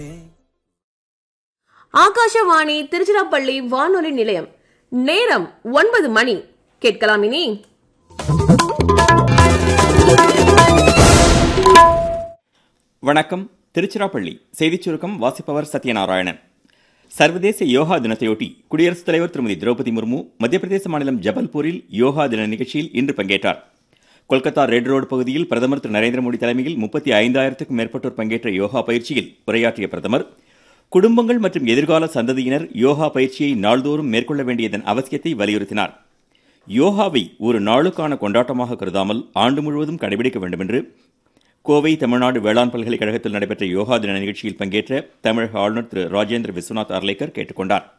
ஆகாஷவாணி திருச்சிராப்பள்ளி வானொலி நிலையம் நேரம் ஒன்பது மணி கேட்கலாம் இனி வணக்கம் திருச்சிராப்பள்ளி செய்திச் சுருக்கம் வாசிப்பவர் சத்யநாராயணன் சர்வதேச யோகா தினத்தையொட்டி குடியரசுத் தலைவர் திருமதி திரௌபதி முர்மு மத்திய பிரதேச மாநிலம் ஜபல்பூரில் யோகா தின நிகழ்ச்சியில் இன்று பங்கேற்றார் கொல்கத்தா ரெட் ரோடு பகுதியில் பிரதமர் திரு நரேந்திர மோடி தலைமையில் முப்பத்தி ஐந்தாயிரத்துக்கும் மேற்பட்டோர் பங்கேற்ற யோகா பயிற்சியில் உரையாற்றிய பிரதமர் குடும்பங்கள் மற்றும் எதிர்கால சந்ததியினர் யோகா பயிற்சியை நாள்தோறும் மேற்கொள்ள வேண்டியதன் அவசியத்தை வலியுறுத்தினார் யோகாவை ஒரு நாளுக்கான கொண்டாட்டமாக கருதாமல் ஆண்டு முழுவதும் கடைபிடிக்க வேண்டும் என்று கோவை தமிழ்நாடு வேளாண் பல்கலைக்கழகத்தில் நடைபெற்ற யோகா தின நிகழ்ச்சியில் பங்கேற்ற தமிழக ஆளுநர் திரு ராஜேந்திர விஸ்வநாத் அர்லேக்கர் கேட்டுக்கொண்டார்